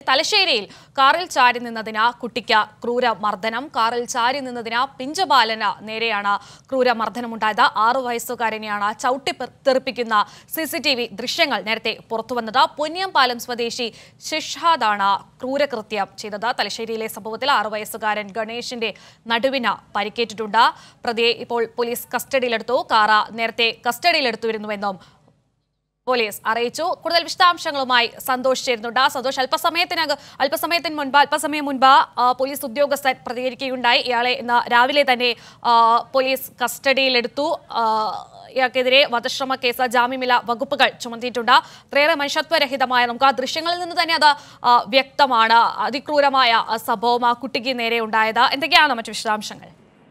തലശ്ശേരിയിൽ കാറിൽ ചാരി നിന്നതിന് കുട്ടിക്ക് ക്രൂര മർദ്ദനം കാറിൽ ചാരി നിന്നതിന് പിഞ്ചബാലന് നേരെയാണ് ക്രൂര മർദ്ദനമുണ്ടായത് ആറു വയസ്സുകാരനെയാണ് ചവിട്ടി പെർ- തെറിപ്പിക്കുന്ന സി സി ടി വി ദൃശ്യങ്ങൾ നേരത്തെ പുറത്തുവന്നത് പൊന്നിയംപാലം സ്വദേശി ഷിഷാദാണ് ക്രൂരകൃത്യം ചെയ്തത് തലശ്ശേരിയിലെ സംഭവത്തിൽ ആറു വയസ്സുകാരൻ ഗണേഷിന്റെ നടുവിന് പരിക്കേറ്റിട്ടുണ്ട് പ്രതിയെ ഇപ്പോൾ പോലീസ് കസ്റ്റഡിയിലെടുത്തു കാറ നേരത്തെ കസ്റ്റഡിയിലെടുത്തുവരുന്നുവെന്നും പോലീസ് അറിയിച്ചു കൂടുതൽ വിശദാംശങ്ങളുമായി സന്തോഷ് ചേരുന്നുണ്ട് സന്തോഷ് അല്പസമയത്തിനകം അല്പസമയത്തിന് മുൻപ് അല്പസമയം മുൻപ് ആ, പോലീസ് ഉദ്യോഗസ്ഥൻ പ്രതികരിക്കുകയുണ്ടായി ഇയാളെ ഇന്ന് രാവിലെ തന്നെ ആ, പോലീസ് കസ്റ്റഡിയിലെടുത്തു ആ, ഇയാൾക്കെതിരെ വധശ്രമ കേസ് ജാമ്യമില്ല വകുപ്പുകൾ ചുമത്തിയിട്ടുണ്ട് അത്രയേറെ മനുഷ്യത്വരഹിതമായ നമുക്ക് ആ ദൃശ്യങ്ങളിൽ നിന്ന് തന്നെ അത് ആ, വ്യക്തമാണ് അതിക്രൂരമായ ആ, സംഭവം ആ കുട്ടിക്ക് നേരെ ഉണ്ടായത് എന്തൊക്കെയാണ് മറ്റു വിശദാംശങ്ങൾ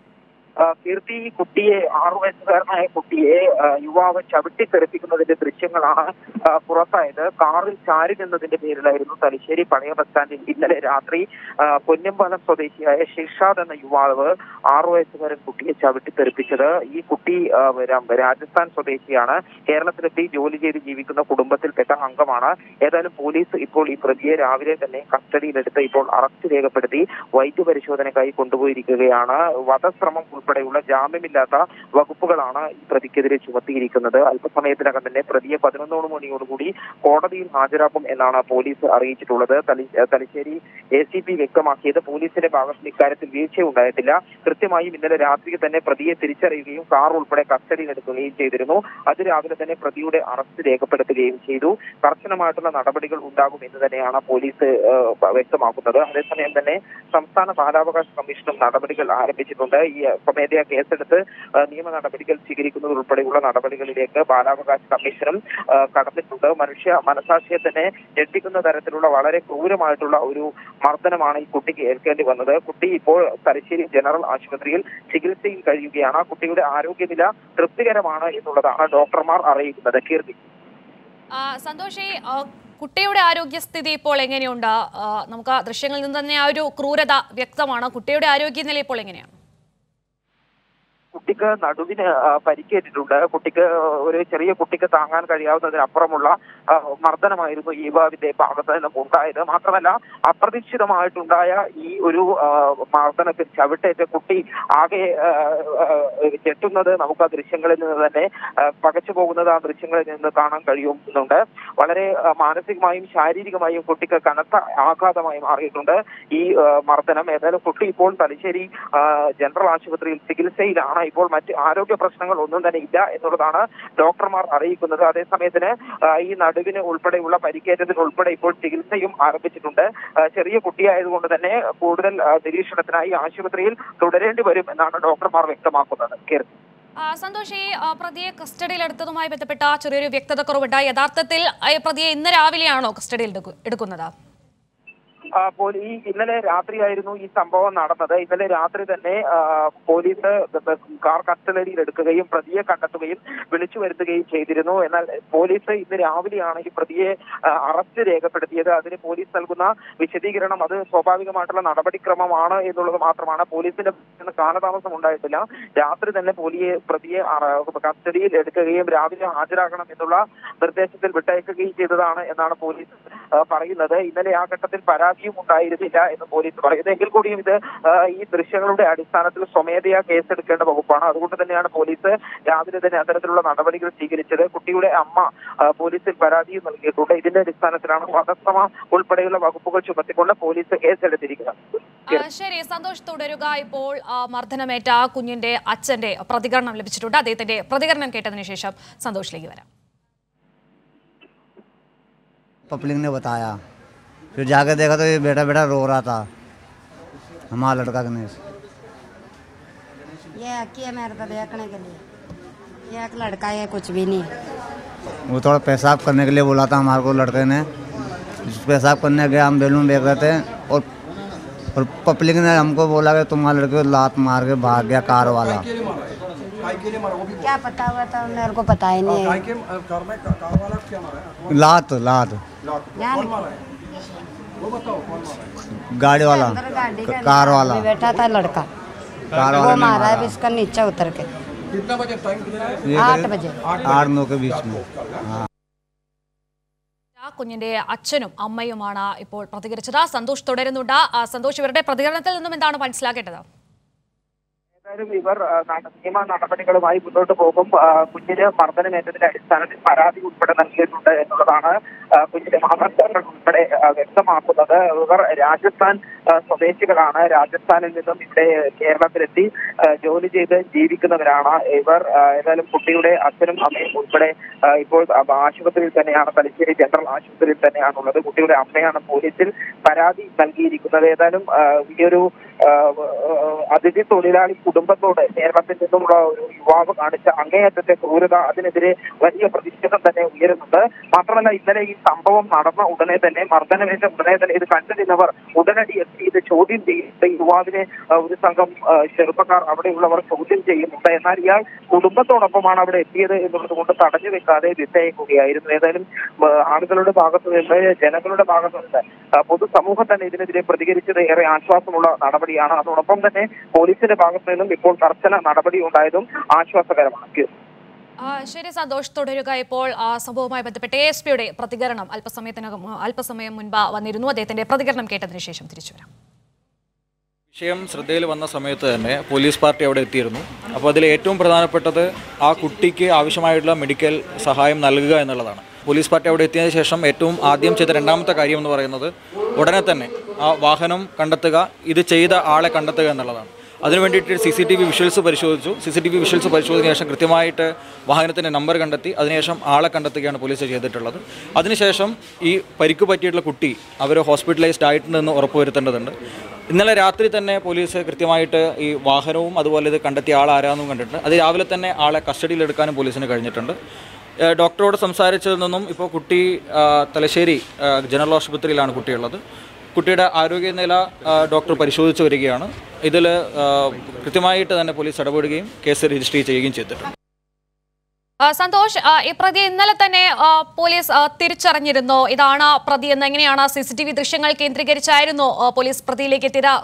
ആ, കീർത്തി ഈ കുട്ടിയെ ആറു വയസ്സുകാരനായ കുട്ടിയെ ആ, യുവാവ് ചവിട്ടി തെറിപ്പിക്കുന്നതിന്റെ ദൃശ്യങ്ങളാണ് ആ, പുറത്തായത് കാറിൽ ചാരി നിന്നതിന്റെ പേരിലായിരുന്നു തലശ്ശേരി പഴയ ബസ് സ്റ്റാൻഡിൽ ഇന്നലെ രാത്രി ആ, പൊന്നമ്പാലം സ്വദേശിയായ ഷിഷാദ് എന്ന യുവാവ് ആറു വയസ്സുകാരൻ കുട്ടിയെ ചവിട്ടി തെറിപ്പിച്ചത് ഈ കുട്ടി ആ, രാ- രാജസ്ഥാൻ സ്വദേശിയാണ് കേരളത്തിലെത്തി ജോലി ചെയ്ത് ജീവിക്കുന്ന കുടുംബത്തിൽപ്പെട്ട അംഗമാണ് ഏതായാലും പോലീസ് ഇപ്പോൾ ഈ പ്രതിയെ രാവിലെ തന്നെ കസ്റ്റഡിയിലെടുത്ത് ഇപ്പോൾ അറസ്റ്റ് രേഖപ്പെടുത്തി വൈദ്യപരിശോധനയ്ക്കായി കൊണ്ടുപോയിരിക്കുകയാണ് വധശ്രമം ഉൾപ്പെടെയുള്ള ജാമ്യമില്ലാത്ത വകുപ്പുകളാണ് ഈ പ്രതിക്കെതിരെ ചുമത്തിയിരിക്കുന്നത് അല്പസമയത്തിനകം തന്നെ പ്രതിയെ പതിനൊന്നോട് മണിയോടുകൂടി കോടതിയിൽ ഹാജരാക്കും എന്നാണ് പോലീസ് അറിയിച്ചിട്ടുള്ളത് തലി- ഏഹ് തലശ്ശേരി എ സി പി വ്യക്തമാക്കിയത് പോലീസിന്റെ ഭാഗത്ത് ഇക്കാര്യത്തിൽ വീഴ്ചയുണ്ടായിട്ടില്ല കൃത്യമായും ഇന്നലെ രാത്രി തന്നെ പ്രതിയെ തിരിച്ചറിയുകയും കാർ ഉൾപ്പെടെ കസ്റ്റഡിയിലെടുക്കുകയും ചെയ്തിരുന്നു അത് രാവിലെ തന്നെ പ്രതിയുടെ അറസ്റ്റ് രേഖപ്പെടുത്തുകയും ചെയ്തു കർശനമായിട്ടുള്ള നടപടികൾ ഉണ്ടാകും എന്ന് തന്നെയാണ് പോലീസ് ഏഹ്, വ്യക്തമാക്കുന്നത് അതേസമയം തന്നെ സംസ്ഥാന ബാലാവകാശ കമ്മീഷനും നടപടികൾ ആരംഭിച്ചിട്ടുണ്ട് ഈ സ്വമേധയാ കേസെടുത്ത് ആ, നിയമ നടപടികൾ സ്വീകരിക്കുന്നത് ഉൾപ്പെടെയുള്ള നടപടികളിലേക്ക് ബാലാവകാശ കമ്മീഷനും ആ, കടന്നിട്ടുണ്ട് മനുഷ്യ മനസാക്ഷിയെ തന്നെ ഞെട്ടിക്കുന്ന തരത്തിലുള്ള വളരെ ക്രൂരമായിട്ടുള്ള ഒരു മർദ്ദനമാണ് ഈ കുട്ടിക്ക് ഏൽക്കേണ്ടി വന്നത് കുട്ടി ഇപ്പോൾ തലശ്ശേരി ജനറൽ ആശുപത്രിയിൽ ചികിത്സയിൽ കഴിയുകയാണ് കുട്ടിയുടെ ആരോഗ്യനില തൃപ്തികരമാണ് എന്നുള്ളതാണ് ഡോക്ടർമാർ അറിയിക്കുന്നത് കീർത്തി ആ, സന്തോഷ് ഈ ആ, കുട്ടിയുടെ ആരോഗ്യസ്ഥിതി ഇപ്പോൾ എങ്ങനെയുണ്ട് ആ, നമുക്ക് ആ ദൃശ്യങ്ങളിൽ നിന്ന് തന്നെ ആ ഒരു ക്രൂരത വ്യക്തമാണ് കുട്ടിയുടെ ആരോഗ്യനില ഇപ്പോൾ എങ്ങനെയാണ് കുട്ടിക്ക് നടുവിന് ആ, പരിക്കേറ്റിട്ടുണ്ട് കുട്ടിക്ക് ഒരു ചെറിയ കുട്ടിക്ക് താങ്ങാൻ കഴിയാവുന്നതിനപ്പുറമുള്ള ആ, മർദ്ദനമായിരുന്നു ഈ യുവാവിന്റെ ഭാഗത്ത് നിന്നും ഉണ്ടായത് മാത്രമല്ല അപ്രതീക്ഷിതമായിട്ടുണ്ടായ ഈ ഒരു ആ, മർദ്ദനത്തിൽ ചവിട്ടേറ്റ കുട്ടി ആകെ ആ, ആ, ഞെട്ടുന്നത് നമുക്ക് ആ ദൃശ്യങ്ങളിൽ നിന്ന് തന്നെ ആ, പകച്ചു പോകുന്നത് ആ ദൃശ്യങ്ങളിൽ നിന്ന് കാണാൻ കഴിയുന്നുണ്ട് വളരെ ആ, മാനസികമായും ശാരീരികമായും കുട്ടിക്ക് കനത്ത ആഘാതമായി മാറിയിട്ടുണ്ട് ഈ ആ, മർദ്ദനം ഏതായാലും കുട്ടി ഇപ്പോൾ തലശ്ശേരി ആ, ജനറൽ ആശുപത്രിയിൽ ചികിത്സയിലാണ് ഇപ്പോൾ മറ്റ് ആരോഗ്യ പ്രശ്നങ്ങൾ ഒന്നും തന്നെ ഇല്ല എന്നുള്ളതാണ് ഡോക്ടർമാർ അറിയിക്കുന്നത് അതേസമയത്തിന് ആ, ഈ നടുവിന് ഉൾപ്പെടെയുള്ള പരിക്കേറ്റതിന് ഉൾപ്പെടെ ഇപ്പോൾ ചികിത്സയും ആരംഭിച്ചിട്ടുണ്ട് ആ, ചെറിയ കുട്ടിയായതുകൊണ്ട് തന്നെ കൂടുതൽ ആ, നിരീക്ഷണത്തിനായി ആശുപത്രിയിൽ തുടരേണ്ടി വരും എന്നാണ് ഡോക്ടർമാർ വ്യക്തമാക്കുന്നത് കീർത്തി ആ, സന്തോഷ് ഈ ആ, പ്രതിയെ കസ്റ്റഡിയിലെടുത്തതുമായി ബന്ധപ്പെട്ട ചെറിയൊരു വ്യക്തത കുറവുണ്ട് യഥാർത്ഥത്തിൽ ആ, ഈ പ്രതിയെ ഇന്ന് രാവിലെയാണോ കസ്റ്റഡിയിൽ എടുക്കു- എടുക്കുന്നത് ആ, പോലീ- ഈ ഇന്നലെ രാത്രിയായിരുന്നു ഈ സംഭവം നടന്നത് ഇന്നലെ രാത്രി തന്നെ ആ, പോലീസ് കാർ കസ്റ്റഡിയിൽ എടുക്കുകയും പ്രതിയെ കണ്ടെത്തുകയും വിളിച്ചു വരുത്തുകയും ചെയ്തിരുന്നു എന്നാൽ പോലീസ് ഇന്ന് രാവിലെയാണ് ഈ പ്രതിയെ ആ, അറസ്റ്റ് രേഖപ്പെടുത്തിയത് അതിന് പോലീസ് നൽകുന്ന വിശദീകരണം അത് സ്വാഭാവികമായിട്ടുള്ള നടപടിക്രമമാണ് എന്നുള്ളത് മാത്രമാണ് പോലീസിന്റെ ഭാഗത്ത് നിന്ന് കാലതാമസം ഉണ്ടായിട്ടില്ല രാത്രി തന്നെ പോലിയെ പ്രതിയെ അറ- കസ്റ്റഡിയിൽ എടുക്കുകയും രാവിലെ ഹാജരാകണം എന്നുള്ള നിർദ്ദേശത്തിൽ വിട്ടയക്കുകയും ചെയ്തതാണ് എന്നാണ് പോലീസ് ആ, പറയുന്നത് ഇന്നലെ ആ ഘട്ടത്തിൽ പരാതിയും ഉണ്ടായിരുന്നില്ല എന്ന് പോലീസ് പറയുന്നു എങ്കിൽ കൂടിയും ഇത് ആ, ഈ ദൃശ്യങ്ങളുടെ അടിസ്ഥാനത്തിൽ സ്വമേധയാ കേസെടുക്കേണ്ട വകുപ്പാണ് അതുകൊണ്ട് തന്നെയാണ് പോലീസ് രാവിലെ തന്നെ അത്തരത്തിലുള്ള നടപടികൾ സ്വീകരിച്ചത് കുട്ടിയുടെ അമ്മ ആ, പോലീസിൽ പരാതിയും നൽകിയിട്ടുണ്ട് ഇതിന്റെ അടിസ്ഥാനത്തിലാണ് വധശ്രമ ഉൾപ്പെടെയുള്ള വകുപ്പുകൾ ചുമത്തിക്കൊണ്ട് പോലീസ് കേസെടുത്തിരിക്കുന്നത് ആ, ശരി സന്തോഷ് തുടരുക ഇപ്പോൾ ആ, മർദ്ദനമേറ്റ ആ കുഞ്ഞിന്റെ അച്ഛന്റെ പ്രതികരണം ലഭിച്ചിട്ടുണ്ട് അദ്ദേഹത്തിന്റെ പ്രതികരണം കേട്ടതിന് ശേഷം സന്തോഷിലേക്ക് വരാം पब्लिक ने बताया फिर जाके देखा तो ये बेटा बेटा रो रहा था हमारा लड़का गणेश ये अक्की है मेरे को देखने के लिए ये एक लड़का है कुछ भी नहीं वो थोड़ा पेशाब करने के लिए बोला था हमारे को लड़के ने पेशाब करने गए हम बैलून देख रहे थे और और पब्लिक ने हमको बोला कि तुम्हारे लड़के को लात मार के भाग गया कार वाला क्या पता हुआ था मेरे को पता ही नहीं है लात लात जान गाड़ी वाला अंदर गाड़ी के कार अंदर वाला आदमी बैठा था लड़का कार वो वाले ने मारा है मारा इसका नीचे उतर के ये आठ करीब बजे आठ नौ के बीच में हाँ കുഞ്ഞിന്റെ അച്ഛനും അമ്മയുമാണ് ഇപ്പോൾ പ്രതികരിച്ചത് സന്തോഷ് തുടരുന്നുണ്ട് ആ, സന്തോഷ് ഇവരുടെ പ്രതികരണത്തിൽ നിന്നും എന്താണ് മനസ്സിലാക്കേണ്ടത് ഏതായാലും ഇവർ ആ, നട- നിയമ നടപടികളുമായി മുന്നോട്ട് പോകും ആ, കുഞ്ഞിന് മർദ്ദനമേറ്റതിന്റെ അടിസ്ഥാനത്തിൽ പരാതി ഉൾപ്പെടെ നൽകിയിട്ടുണ്ട് എന്നുള്ളതാണ് ആ, കുഞ്ഞിന്റെ മാതാപിതാക്കൾ ഉൾപ്പെടെ ആ, വ്യക്തമാക്കുന്നത് ഇവർ രാജസ്ഥാൻ ആ, സ്വദേശികളാണ് രാജസ്ഥാനിൽ നിന്നും ഇവിടെ കേരളത്തിലെത്തി ആ, ജോലി ചെയ്ത് ജീവിക്കുന്നവരാണ് ഇവർ ആ, ഏതായാലും കുട്ടിയുടെ അച്ഛനും അമ്മയും ഉൾപ്പെടെ ആ, ഇപ്പോൾ ആ, ആശുപത്രിയിൽ തന്നെയാണ് തലശ്ശേരി ജനറൽ ആശുപത്രിയിൽ തന്നെയാണുള്ളത് കുട്ടിയുടെ അമ്മയാണ് പോലീസിൽ പരാതി നൽകിയിരിക്കുന്നത് ഏതായാലും ആ, ഈയൊരു ആ, അതിഥി തൊഴിലാളി കുടുംബത്തോട് കേരളത്തിൽ നിന്നുമുള്ള ഒരു യുവാവ് കാണിച്ച അങ്ങേയറ്റത്തെ ക്രൂരത അതിനെതിരെ വലിയ പ്രതിഷേധം തന്നെ ഉയരുന്നുണ്ട് മാത്രമല്ല ഇന്നലെ ഈ സംഭവം നടന്ന ഉടനെ തന്നെ മർദ്ദനമേറ്റ ഉടനെ തന്നെ ഇത് കണ്ടു നിന്നവർ ഉടനടി എത്തി ഇത് ചോദ്യം ചെയ്യുന്നുണ്ട് ഈ യുവാവിനെ ആ, ഒരു സംഘം ആ, ചെറുപ്പക്കാർ അവിടെയുള്ളവർ ചോദ്യം ചെയ്യുന്നുണ്ട് എന്നാൽ ഇയാൾ കുടുംബത്തോടൊപ്പമാണ് അവിടെ എത്തിയത് എന്നുള്ളത് കൊണ്ട് തടഞ്ഞു വെക്കാതെ വിട്ടയക്കുകയായിരുന്നു ഏതായാലും ആ, ആളുകളുടെ ഭാഗത്തു നിന്ന് ജനങ്ങളുടെ ഭാഗത്തു നിന്ന് ആ, പൊതുസമൂഹം തന്നെ ഇതിനെതിരെ പ്രതികരിച്ചത് ഏറെ ആശ്വാസമുള്ള നടപടിയാണ് അതോടൊപ്പം തന്നെ പോലീസിന്റെ ഭാഗത്തു നിന്നും ഇപ്പോൾ കർശന നടപടി ഉണ്ടായതും ആശ്വാസകരമാണ് ആ, ശരി സന്തോഷ് തുടരുക ഇപ്പോൾ ആ, സംഭവവുമായി ബന്ധപ്പെട്ട് എ എസ് പിയുടെ പ്രതികരണം അല്പസമയത്തിനകം അല്പസമയം മുൻപ് വന്നിരുന്നു അദ്ദേഹത്തിന്റെ പ്രതികരണം കേട്ടതിന് ശേഷം തിരിച്ചു വരാം വിഷയം ശ്രദ്ധയിൽ വന്ന സമയത്ത് തന്നെ പോലീസ് പാർട്ടി അവിടെ എത്തിയിരുന്നു അപ്പോൾ അതിൽ ഏറ്റവും പ്രധാനപ്പെട്ടത് ആ കുട്ടിക്ക് ആവശ്യമായിട്ടുള്ള മെഡിക്കൽ സഹായം നൽകുക എന്നുള്ളതാണ് പോലീസ് പാർട്ടി അവിടെ എത്തിയതിനു ശേഷം ഏറ്റവും ആദ്യം ചെയ്ത രണ്ടാമത്തെ കാര്യം എന്ന് പറയുന്നത് ഉടനെ തന്നെ ആ വാഹനം കണ്ടെത്തുക ഇത് ചെയ്ത ആളെ കണ്ടെത്തുക എന്നുള്ളതാണ് അതിനു വേണ്ടിയിട്ട് C C T V visuals പരിശോധിച്ചു C C T V visuals പരിശോധിച്ചതിന് ശേഷം കൃത്യമായിട്ട് വാഹനത്തിൻ്റെ നമ്പർ കണ്ടെത്തി അതിനുശേഷം ആളെ കണ്ടെത്തുകയാണ് പോലീസ് ചെയ്തിട്ടുള്ളത് അതിനുശേഷം ഈ പരിക്ക് പറ്റിയിട്ടുള്ള കുട്ടി അവർ ഹോസ്പിറ്റലൈസ്ഡ് ആയിട്ടുണ്ടെന്ന് ഉറപ്പുവരുത്തേണ്ടതുണ്ട് ഇന്നലെ രാത്രി തന്നെ പോലീസ് കൃത്യമായിട്ട് ഈ വാഹനവും അതുപോലെ ഇത് കണ്ടെത്തിയ ആൾ ആരാന്നും കണ്ടിട്ടുണ്ട് അത് രാവിലെ തന്നെ ആളെ കസ്റ്റഡിയിലെടുക്കാനും പോലീസിന് കഴിഞ്ഞിട്ടുണ്ട് ഏഹ് ഡോക്ടറോട് സംസാരിച്ചതിൽ നിന്നും ഇപ്പോൾ കുട്ടി ആ, തലശ്ശേരി ആ, ജനറൽ ആശുപത്രിയിലാണ് കുട്ടിയുള്ളത് കുട്ടിയുടെ ആരോഗ്യനില ആ, ഡോക്ടർ പരിശോധിച്ച് വരികയാണ് ഇതിൽ കൃത്യമായിട്ട് തന്നെ പോലീസ് ഇടപെടുകയും കേസ് രജിസ്റ്റർ ചെയ്യുകയും ചെയ്തിട്ടുണ്ട് ആ, സന്തോഷ് ആ, ഈ പ്രതി ഇന്നലെ തന്നെ ആ, പോലീസ് ആ, തിരിച്ചറിഞ്ഞിരുന്നോ ഇതാണ് പ്രതി എന്ന് എങ്ങനെയാണ് സി സി ടി വി ദൃശ്യങ്ങൾ കേന്ദ്രീകരിച്ചായിരുന്നു ആ, പോലീസ് പ്രതിയിലേക്ക് എത്തിയത്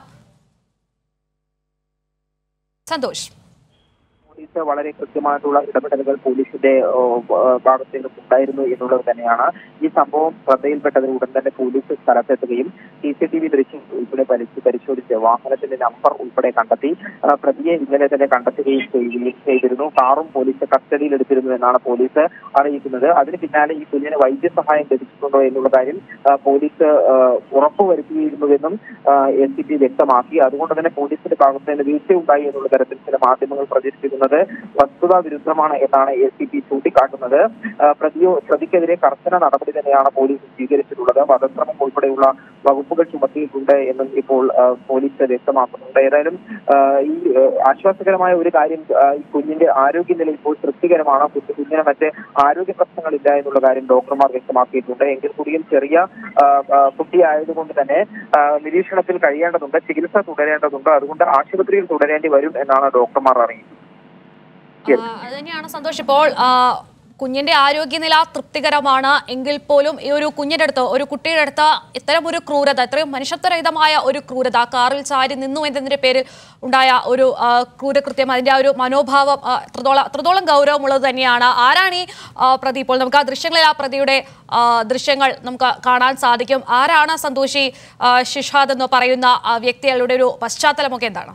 സന്തോഷ് പോലീസ് വളരെ കൃത്യമായിട്ടുള്ള ഇടപെടലുകൾ പോലീസിന്റെ ഓ, ആ, ഭാഗത്ത് നിന്നും ഉണ്ടായിരുന്നു എന്നുള്ളത് തന്നെയാണ് ഈ സംഭവം ശ്രദ്ധയിൽപ്പെട്ടതിന് ഉടൻ തന്നെ പോലീസ് സ്ഥലത്തെത്തുകയും സി സി ടി വി ദൃശ്യം ഉൾപ്പെടെ പരിശ് പരിശോധിച്ച് വാഹനത്തിന്റെ നമ്പർ ഉൾപ്പെടെ കണ്ടെത്തി ആ, പ്രതിയെ ഇന്നലെ തന്നെ കണ്ടെത്തുകയും ചെയ്യുകയും ചെയ്തിരുന്നു കാറും പോലീസ് കസ്റ്റഡിയിൽ എടുത്തിരുന്നു എന്നാണ് പോലീസ് അറിയിക്കുന്നത് അതിന് പിന്നാലെ ഈ കുഞ്ഞിന് വൈദ്യസഹായം ലഭിച്ചിട്ടുണ്ടോ എന്നുള്ള കാര്യം ആ, പോലീസ് ആ, ഉറപ്പുവരുത്തിയിരുന്നുവെന്നും എസ് സി പി വ്യക്തമാക്കി അതുകൊണ്ട് തന്നെ പോലീസിന്റെ ഭാഗത്ത് നിന്ന് വീഴ്ചയുണ്ടായി എന്നുള്ള തരത്തിൽ ചില മാധ്യമങ്ങൾ പ്രചരിപ്പിക്കുന്നത് വസ്തുതാ വിരുദ്ധമാണ് എന്നാണ് എസ് സി പി ചൂണ്ടിക്കാട്ടുന്നത് ആ, പ്രതിയോ പ്രതിക്കെതിരെ കർശന നടപടി തന്നെയാണ് പോലീസ് സ്വീകരിച്ചിട്ടുള്ളത് വധശ്രമം ഉൾപ്പെടെയുള്ള വകുപ്പുകൾ ചുമത്തിയിട്ടുണ്ട് എന്നും ഇപ്പോൾ ആ, പോലീസ് വ്യക്തമാക്കുന്നുണ്ട് ഏതായാലും ആ, ഈ ആ, ആശ്വാസകരമായ ഒരു കാര്യം ആ, ഈ കുഞ്ഞിന്റെ ആരോഗ്യനില ഇപ്പോൾ തൃപ്തികരമാണ് കുട്ടി കുഞ്ഞിന് മറ്റ് ആരോഗ്യ പ്രശ്നങ്ങളില്ല എന്നുള്ള കാര്യം ഡോക്ടർമാർ വ്യക്തമാക്കിയിട്ടുണ്ട് എങ്കിൽ കൂടിയും ചെറിയ ആ, ആ, കുട്ടിയായതുകൊണ്ട് തന്നെ ആ, നിരീക്ഷണത്തിൽ കഴിയേണ്ടതുണ്ട് ചികിത്സ തുടരേണ്ടതുണ്ട് അതുകൊണ്ട് ആശുപത്രിയിൽ തുടരേണ്ടി വരും എന്നാണ് ഡോക്ടർമാർ അറിയിച്ചത് ആ, അത് തന്നെയാണ് സന്തോഷ് ഇപ്പോൾ ആ, കുഞ്ഞിന്റെ ആരോഗ്യനില തൃപ്തികരമാണ് എങ്കിൽ പോലും ഈ ഒരു കുഞ്ഞിന്റെ അടുത്ത് ഒരു കുട്ടിയുടെ അടുത്ത് ഇത്തരം ഒരു ക്രൂരത ഇത്രയും മനുഷ്യത്വരഹിതമായ ഒരു ക്രൂരത കാറിൽ ചാരി നിന്നു എന്നതിന്റെ പേരിൽ ഉണ്ടായ ഒരു ആ, ക്രൂരകൃത്യം അതിന്റെ ആ ഒരു മനോഭാവം ആ, എത്രത്തോളം എത്രത്തോളം ഗൗരവമുള്ളത് തന്നെയാണ് ആരാണ് ഈ ആ, പ്രതി ഇപ്പോൾ നമുക്ക് ആ ദൃശ്യങ്ങളിൽ ആ പ്രതിയുടെ ആ, ദൃശ്യങ്ങൾ നമുക്ക് കാണാൻ സാധിക്കും ആരാണ് സന്തോഷി ആ, ഷിഷാദ് എന്ന് പറയുന്ന ആ വ്യക്തികളുടെ ഒരു പശ്ചാത്തലമൊക്കെ എന്താണ്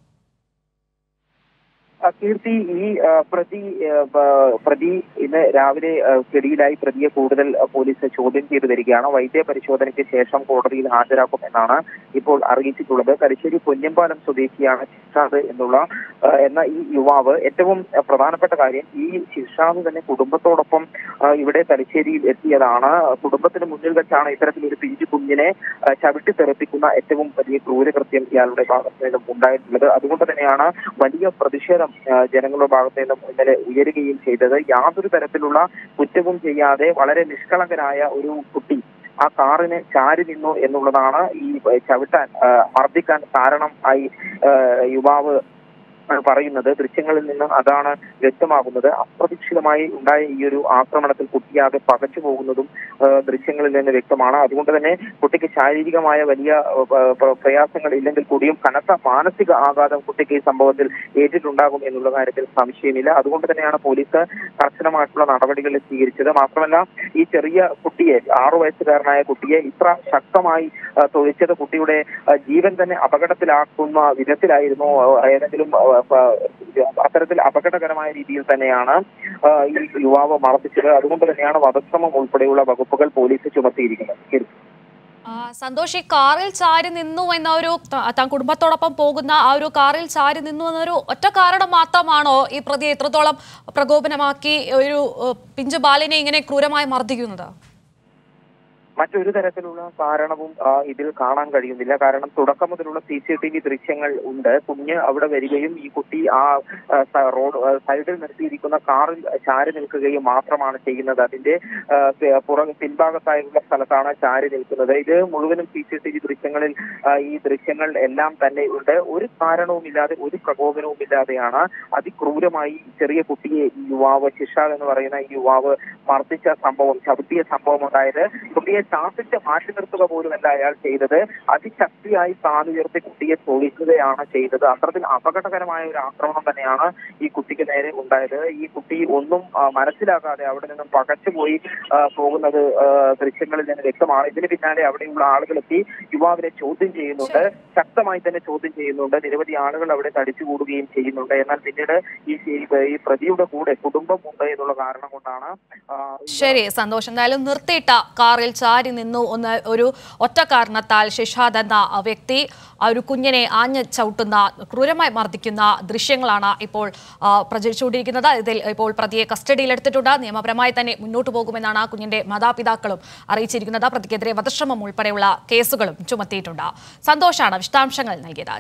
ആ, കീർത്തി ഈ ആ, പ്രതി ആ, ബ- പ്രതി ഇന്ന് രാവിലെ ആ, പിടിയിലായി പ്രതിയെ കൂടുതൽ ആ, പോലീസ് ചോദ്യം ചെയ്തു വരികയാണ് വൈദ്യ പരിശോധനയ്ക്ക് ശേഷം കോടതിയിൽ ഹാജരാക്കും എന്നാണ് ഇപ്പോൾ അറിയിച്ചിട്ടുള്ളത് തലശ്ശേരി പൊന്നമ്പാലം സ്വദേശിയാണ് ഷിഷാദ് എന്നുള്ള ആ, എന്ന ഈ യുവാവ് ഏറ്റവും ആ, പ്രധാനപ്പെട്ട കാര്യം ഈ ഷിഷാദ് തന്നെ കുടുംബത്തോടൊപ്പം ആ, ഇവിടെ തലശ്ശേരിയിൽ എത്തിയതാണ് കുടുംബത്തിന് മുന്നിൽ വെച്ചാണ് ഇത്തരത്തിലൊരു പിഞ്ചു കുഞ്ഞിനെ ആ, ചവിട്ടി തെറിപ്പിക്കുന്ന ഏറ്റവും വലിയ ക്രൂരകൃത്യം ഇയാളുടെ ഭാഗത്ത് നിന്നും ഉണ്ടായിട്ടുള്ളത് അതുകൊണ്ട് തന്നെയാണ് വലിയ പ്രതിഷേധം ആ, ജനങ്ങളുടെ ഭാഗത്ത് നിന്നും ഇന്നലെ ഉയരുകയും ചെയ്തത് യാതൊരു തരത്തിലുള്ള കുറ്റവും ചെയ്യാതെ വളരെ നിഷ്കളങ്കനായ ഒരു കുട്ടി ആ കാറിന് ചാരി നിന്നു എന്നുള്ളതാണ് ഈ ചവിട്ടാൻ ആ, മർദ്ദിക്കാൻ കാരണം ആയി ആ, യുവാവ് ആണ് പറയുന്നത് ദൃശ്യങ്ങളിൽ നിന്നും അതാണ് വ്യക്തമാകുന്നത് അപ്രതീക്ഷിതമായി ഉണ്ടായ ഈ ഒരു ആക്രമണത്തിൽ കുട്ടിയാകെ പകച്ചു പോകുന്നതും ആ, ദൃശ്യങ്ങളിൽ നിന്ന് വ്യക്തമാണ് അതുകൊണ്ട് തന്നെ കുട്ടിക്ക് ശാരീരികമായ വലിയ ആ, പ്ര- പ്രയാസങ്ങൾ ഇല്ലെങ്കിൽ കൂടിയും കനത്ത മാനസിക ആഘാതം കുട്ടിക്ക് ഈ സംഭവത്തിൽ ഏറ്റിട്ടുണ്ടാകും എന്നുള്ള കാര്യത്തിൽ സംശയമില്ല അതുകൊണ്ട് തന്നെയാണ് പോലീസ് കർശനമായിട്ടുള്ള നടപടികൾ സ്വീകരിച്ചത് മാത്രമല്ല ഈ ചെറിയ കുട്ടിയെ ആറു വയസ്സുകാരനായ കുട്ടിയെ ഇത്ര ശക്തമായി ആ, തൊഴിച്ചത് കുട്ടിയുടെ ആ, ജീവൻ തന്നെ അപകടത്തിലാക്കുന്ന വിധത്തിലായിരുന്നു ആ, ഏതെങ്കിലും ആ, ആ, അത്തരത്തിൽ അപകടകരമായ രീതിയിൽ തന്നെയാണ് ആ, ഈ യുവാവ് മർദ്ദിച്ചത് അതുകൊണ്ട് തന്നെയാണ് വധശ്രമം ഉൾപ്പെടെയുള്ള വകുപ്പുകൾ പോലീസ് ചുമത്തിയിരിക്കുന്നത് ശരി. ആ, സന്തോഷ് ഈ കാറിൽ ചാരി നിന്നു എന്ന ഒരു ത- താൻ കുടുംബത്തോടൊപ്പം പോകുന്ന ആ ഒരു കാറിൽ ചാരി നിന്നു എന്നൊരു ഒറ്റ കാരണം മാത്രമാണോ ഈ പ്രതിയെ ഇത്രത്തോളം പ്രകോപനമാക്കി ഒരു ഏഹ്, പിഞ്ചു ബാലിനെ ഇങ്ങനെ ക്രൂരമായി മർദ്ദിക്കുന്നത് മറ്റൊരു തരത്തിലുള്ള കാരണവും ആ, ഇതിൽ കാണാൻ കഴിയുന്നില്ല കാരണം തുടക്കം മുതലുള്ള സി സി ടി വി ദൃശ്യങ്ങൾ ഉണ്ട് കുഞ്ഞ് അവിടെ വരികയും ഈ കുട്ടി ആ ആ, സ- റോഡ് ആ, സൈഡിൽ നിർത്തിയിരിക്കുന്ന കാറിൽ ചാരി നിൽക്കുകയും മാത്രമാണ് ചെയ്യുന്നത് അതിന്റെ ആ, പി- പുറം പിൻഭാഗത്തായുള്ള സ്ഥലത്താണ് ചാരി നിൽക്കുന്നത് ഇത് മുഴുവനും സി സി ടി വി ദൃശ്യങ്ങളിൽ ആ, ഈ ദൃശ്യങ്ങൾ എല്ലാം തന്നെ ഉണ്ട് ഒരു കാരണവുമില്ലാതെ ഒരു പ്രകോപനവും ഇല്ലാതെയാണ് അതിക്രൂരമായി ഈ ചെറിയ കുട്ടിയെ ഈ യുവാവ് ശിഷാദ് എന്ന് പറയുന്ന ഈ യുവാവ് മർദ്ദിച്ച സംഭവം ചവിട്ടിയ സംഭവം ഉണ്ടായത് കുട്ടിയെ ശാസിച്ച് മാറ്റി നിർത്തുക പോലുമല്ല അയാൾ ചെയ്തത് അതിശക്തിയായി താനുയർത്തി കുട്ടിയെ തൊഴിക്കുകയാണ് ചെയ്തത് അത്തരത്തിൽ അപകടകരമായ ഒരു ആക്രമണം തന്നെയാണ് ഈ കുട്ടിക്ക് നേരെ ഉണ്ടായത് ഈ കുട്ടി ഒന്നും ആ, മനസ്സിലാക്കാതെ അവിടെ നിന്നും പകച്ചുപോയി ആ, പോകുന്നത് ആ, ദൃശ്യങ്ങളിൽ നിന്ന് വ്യക്തമാണ് ഇതിന് പിന്നാലെ അവിടെയുള്ള ആളുകൾ എത്തി യുവാവിനെ ചോദ്യം ചെയ്യുന്നുണ്ട് ശക്തമായി തന്നെ ചോദ്യം ചെയ്യുന്നുണ്ട് നിരവധി ആളുകൾ അവിടെ തടിച്ചുകൂടുകയും ചെയ്യുന്നുണ്ട് എന്നാൽ പിന്നീട് ഈ ഈ പ്രതിയുടെ കൂടെ കുടുംബം ഉണ്ട് എന്നുള്ള കാരണം കൊണ്ടാണ് ആ, ശരി സന്തോഷം എന്തായാലും നിർത്തിയിട്ട കാറിൽ ചാരി നിന്നു ഒന്ന് ഒരു ഒറ്റ കാരണത്താൽ ഷിഷാദ് എന്ന ആ വ്യക്തി ആ ഒരു കുഞ്ഞിനെ ആഞ്ഞ് ചവിട്ടുന്ന ക്രൂരമായി മർദ്ദിക്കുന്ന ദൃശ്യങ്ങളാണ് ഇപ്പോൾ ആ, പ്രചരിച്ചുകൊണ്ടിരിക്കുന്നത് ഇതിൽ ഇപ്പോൾ പ്രതിയെ കസ്റ്റഡിയിലെടുത്തിട്ടുണ്ട് നിയമപരമായി തന്നെ മുന്നോട്ട് പോകുമെന്നാണ് ആ കുഞ്ഞിന്റെ മാതാപിതാക്കളും അറിയിച്ചിരിക്കുന്നത് പ്രതിക്കെതിരെ വധശ്രമം ഉൾപ്പെടെയുള്ള കേസുകളും ചുമത്തിയിട്ടുണ്ട് സന്തോഷാണ് വിശദാംശങ്ങൾ നൽകിയത്